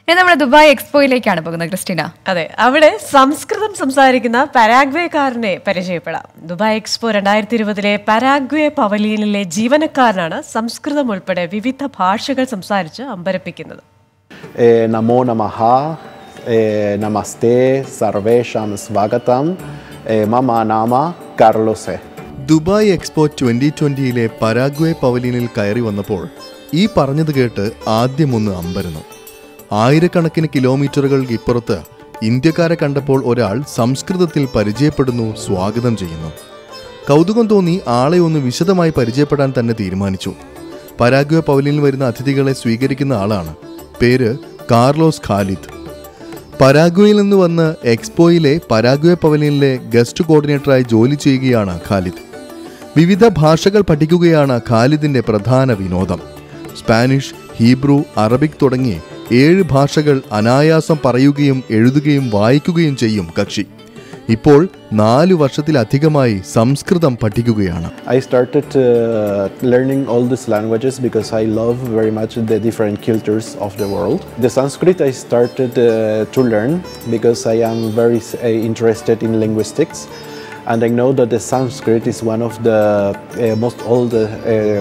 ഇനി നമ്മൾ ദുബായ് എക്സ്പോയിലേക്കാണ് പോകുന്നത് ക്രിസ്റ്റീന അതെ അവിടെ സംസ്കൃതം സംസാരിക്കുന്ന പരാഗ്വേക്കാരനെ പരിചയപ്പെടാം ദുബായ് എക്സ്പോ രണ്ടായിരത്തി ഇരുപതിലെ പരാഗ്വേ പവലിയനിലെ ജീവനക്കാരനാണ് സംസ്കൃതം ഉൾപ്പെടെ വിവിധ ഭാഷകൾ സംസാരിച്ച് അമ്പരപ്പിക്കുന്നത് Eh, Namo Namaha, eh, Namaste, Sarvesham Svagatam, eh, Mama Nama Carlose. Dubai expo twenty ട്വന്റിയിലെ പരാഗ്വേ പവലിയനിൽ കയറി വന്നപ്പോൾ ഈ പറഞ്ഞത് കേട്ട് ആദ്യമൊന്ന് അമ്പരന്നു ആയിരക്കണക്കിന് കിലോമീറ്ററുകൾ ഇപ്പുറത്ത് ഇന്ത്യക്കാരെ കണ്ടപ്പോൾ ഒരാൾ സംസ്കൃതത്തിൽ പരിചയപ്പെടുന്നു സ്വാഗതം ചെയ്യുന്നു കൗതുകം തോന്നി ആളെ ഒന്ന് വിശദമായി പരിചയപ്പെടാൻ തന്നെ തീരുമാനിച്ചു പരാഗ്വേ പവലിയനിൽ വരുന്ന അതിഥികളെ സ്വീകരിക്കുന്ന ആളാണ് പേര് കാർലോസ് ഖാലിദ് പരാഗ്വയിൽ നിന്ന് വന്ന് എക്സ്പോയിലെ പരാഗ്വേ പവലിയനിലെ ഗസ്റ്റ് കോർഡിനേറ്ററായി ജോലി ചെയ്യുകയാണ് ഖാലിദ് വിവിധ ഭാഷകൾ പഠിക്കുകയാണ് ഖാലിദിന്റെ പ്രധാന വിനോദം സ്പാനിഷ് ഹീബ്രു അറബിക് തുടങ്ങി ഏഴ് ഭാഷകൾ അനായാസം പറയുകയും എഴുതുകയും വായിക്കുകയും ചെയ്യും കക്ഷി ഇപ്പോൾ നാലു വർഷത്തിലധികമായി സംസ്കൃതം പഠിക്കുകയാണ് I started uh, learning all these languages because I love very much the different cultures of the world. The Sanskrit I started uh, to learn because I am very uh, interested in linguistics. And I know that the Sanskrit is one of the uh, most old, uh,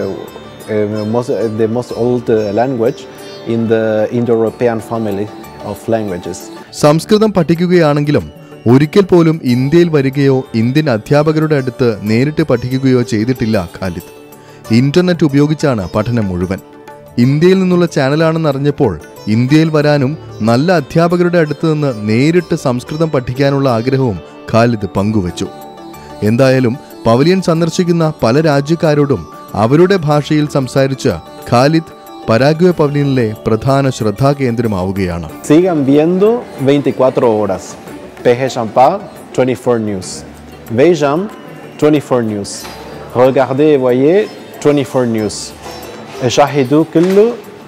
uh, most, uh, the most old uh, language in the Indo-European family of languages. സംസ്കൃതം പഠിക്കുകയാണെങ്കിലും ഒരിക്കൽ പോലും ഇന്ത്യയിൽ വരികയോ Indian അധ്യാപകരുടെ അടുത്ത് നേരിട്ട് പഠിക്കുകയോ ചെയ്തിട്ടില്ല Khalid internet ഉപയോഗിച്ചാണ് പഠനം മുഴുവൻ ഇന്ത്യയിൽ നിന്നുള്ള ചാനലാണെന്ന് അറിഞ്ഞപ്പോൾ ഇന്ത്യയിൽ വരാനും നല്ല അധ്യാപകരുടെ അടുത്ത് നിന്ന് നേരിട്ട് സംസ്കൃതം പഠിക്കാനുള്ള ആഗ്രഹവും ഖാലിദ് പങ്കുവച്ചു എന്തായാലും പവലിയൻ സന്ദർശിക്കുന്ന പല രാജ്യക്കാരോടും അവരുടെ ഭാഷയിൽ സംസാരിച്ച് ഖാലിദ് പരാഗ്വേ പവലിയനിലെ പ്രധാന ശ്രദ്ധാകേന്ദ്രമാവുകയാണ് Sigan viendo 24 horas. PG Champa, 24 News. Vejam, 24 News. Regardez et voyez, 24 News. Shahidou Kullu,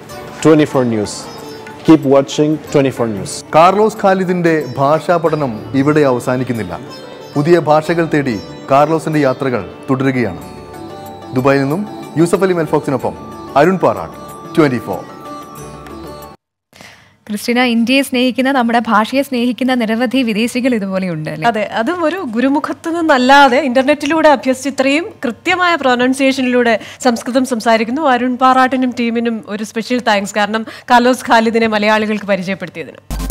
24 News. Keep watching 24 News. Carlos ഖാലിദിന്റെ ഭാഷാ പഠനം ഇവിടെ അവസാനിക്കുന്നില്ല പുതിയ ഭാഷകൾ തേടി കാർലോസിന്റെ യാത്രകൾ തുടരുകയാണ് ദുബായിൽ നിന്നും യൂസഫ് അലി മെൽഫോക്സിനൊപ്പം Arun Parattu twenty four Christina ഇന്ത്യയെ സ്നേഹിക്കുന്ന നമ്മുടെ ഭാഷയെ സ്നേഹിക്കുന്ന നിരവധി വിദേശികൾ ഇതുപോലെയുണ്ട് അല്ലേ അതെ അതും ഒരു ഗുരുമുഖത്ത് നിന്നല്ലാതെ ഇന്റർനെറ്റിലൂടെ അഭ്യസിച്ച് ഇത്രയും കൃത്യമായ പ്രൊനൗൺസിയേഷനിലൂടെ സംസ്കൃതം സംസാരിക്കുന്നു അരുൺ പാറാട്ടിനും ടീമിനും ഒരു സ്പെഷ്യൽ താങ്ക്സ് കാരണം കാലോസ് ഖാലിദിനെ മലയാളികൾക്ക് പരിചയപ്പെടുത്തിയതിന്